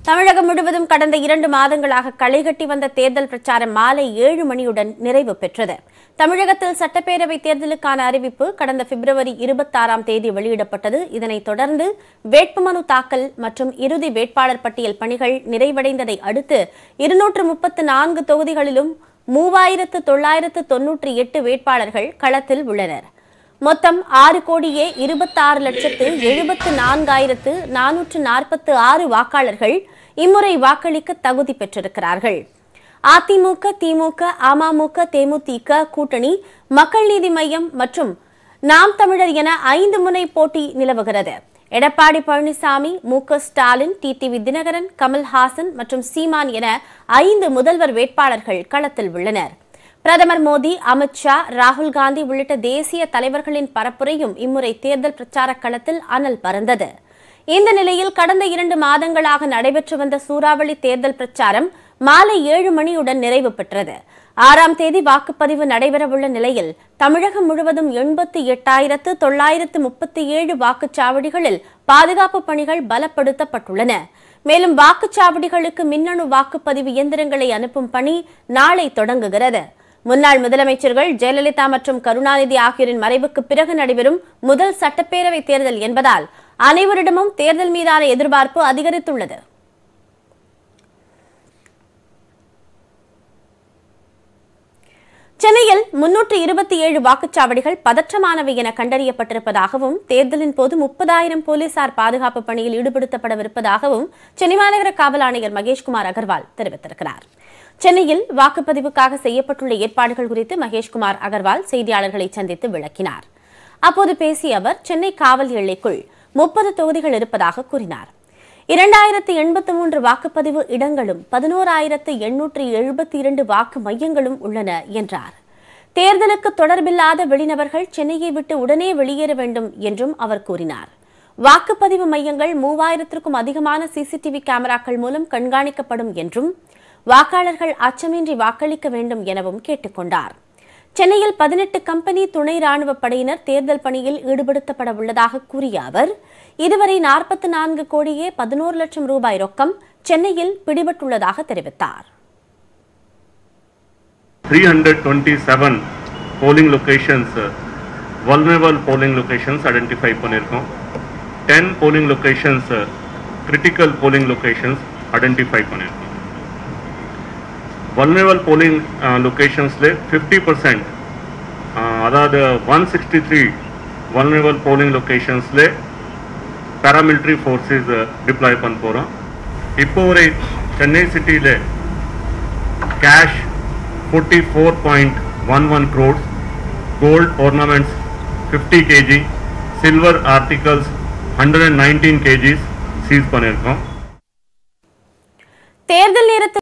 தமிழகம் முழுவதும் கடந்த இரண்டு மாதங்களாக களைகட்டி வந்த தேர்தல் பிரச்சாரம் மாலை ஏழு மணியுடன் நிறைவு பெற்றது தமிழகத்தில் சட்டப்பேரவை தேர்தலுக்கான அறிவிப்பு கடந்த பிப்ரவரி இருபத்தாறாம் தேதி வெளியிடப்பட்டது இதனைத் தொடர்ந்து வேட்புமனு தாக்கல் மற்றும் இறுதி வேட்பாளர் பட்டியல் பணிகள் நிறைவடைந்ததை அடுத்து இருநூற்று முப்பத்து நான்கு தொகுதிகளிலும் மூவாயிரத்து தொள்ளாயிரத்து தொன்னூற்றி எட்டு வேட்பாளர்கள் களத்தில் உள்ளனர் மொத்தம் ஆறு கோடியே இருபத்தாறு லட்சத்து எழுபத்து நான்காயிரத்து நானூற்று நாற்பத்து ஆறு வாக்காளர்கள் இம்முறை வாக்களிக்க தகுதி பெற்றிருக்கிறார்கள் அதிமுக திமுக அமமுக தேமுதிக கூட்டணி மக்கள் நீதி மய்யம் மற்றும் நாம் தமிழர் என ஐந்து முனை போட்டி நிலவுகிறது எடப்பாடி பழனிசாமி மு க ஸ்டாலின் டிடிவி தினகரன் கமல்ஹாசன் மற்றும் சீமான் என ஐந்து முதல்வர் வேட்பாளர்கள் களத்தில் உள்ளனர் பிரதமர் மோடி அமித்ஷா ராகுல் காந்தி உள்ளிட்ட தேசிய தலைவர்களின் பரப்புரையும் இம்முறை தேர்தல் பிரச்சார களத்தில் அனல் பறந்தது இந்த நிலையில் கடந்த இரண்டு மாதங்களாக நடைபெற்று வந்த சூறாவளி தேர்தல் பிரச்சாரம் மாலை ஏழு மணியுடன் நிறைவு பெற்றது ஆறாம் தேதி வாக்குப்பதிவு நடைபெறவுள்ள நிலையில் தமிழகம் முழுவதும் எண்பத்தி எட்டாயிரத்து தொள்ளாயிரத்து முப்பத்தி ஏழு வாக்குச்சாவடிகளில் பாதுகாப்பு பணிகள் பலப்படுத்தப்பட்டுள்ளன மேலும் வாக்குச்சாவடிகளுக்கு மின்னணு வாக்குப்பதிவு இயந்திரங்களை அனுப்பும் பணி நாளை தொடங்குகிறது முன்னாள் முதலமைச்சர்கள் ஜெயலலிதா மற்றும் கருணாநிதி ஆகியோரின் மறைவுக்கு பிறகு நடைபெறும் முதல் சட்டப்பேரவை தேர்தல் என்பதால் அனைவரிடமும் தேர்தல் மீதான எதிர்பார்ப்பு அதிகரித்துள்ளது சென்னையில் முன்னூற்று இருபத்தி ஏழு வாக்குச்சாவடிகள் பதற்றமானவை என கண்டறியப்பட்டிருப்பதாகவும் தேர்தலின் போது முப்பதாயிரம் போலீசார் பாதுகாப்பு பணியில் ஈடுபடுத்தப்படவிருப்பதாகவும் சென்னை மாநகர காவல் ஆணையர் மகேஷ்குமார் அகர்வால் தெரிவித்திருக்கிறார் சென்னையில் வாக்குப்பதிவுக்காக செய்யப்பட்டுள்ள ஏற்பாடுகள் குறித்து மகேஷ்குமார் அகர்வால் செய்தியாளர்களை சந்தித்து விளக்கினார் அப்போது பேசிய அவர் சென்னை காவல் எல்லைக்குள் முப்பது தொகுதிகள் இருப்பதாக கூறினார் இரண்டாயிரத்து எண்பத்து மூன்று வாக்குப்பதிவு இடங்களும் பதினோராயிரத்து எண்ணூற்று எழுபத்தி இரண்டு வாக்கு மையங்களும் உள்ளன என்றார் தேர்தலுக்கு தொடர்பில்லாத வெளிநபர்கள் சென்னையை விட்டு உடனே வெளியேற வேண்டும் என்றும் அவர் கூறினார் வாக்குப்பதிவு மையங்கள் மூவாயிரத்திற்கும் அதிகமான சிசிடிவி கேமராக்கள் மூலம் கண்காணிக்கப்படும் என்றும் வாக்காளர்கள் அச்சமின்றி வாக்களிக்க வேண்டும் எனவும் கேட்டுக்கொண்டார் சென்னையில் பதினெட்டு கம்பெனி துணை ராணுவ படையினர் தேர்தல் பணியில் ஈடுபடுத்தப்பட உள்ளதாக கூறிய அவர் இதுவரை நாற்பத்தி நான்கு கோடியே பதினோரு லட்சம் ரூபாய் ரொக்கம் சென்னையில் பிடிபட்டுள்ளதாக தெரிவித்தார் 327 polling locations uh, vulnerable polling locations identify பண்ணிருக்கோம் 10 polling locations uh, critical polling locations identify பண்ணிருக்கோம் vulnerable polling uh, locationsல 50% uh, அதாவது 163 vulnerable polling locationsல paramilitary forces uh, deploy பண்ண போறோம் இப்போ வரை சென்னை சிட்டியில cash 44.11 crores, gold ornaments 50 kg, silver articles 119 kgs seize பண்ணியிருக்கோம் தேர்தல் நேரத்தில்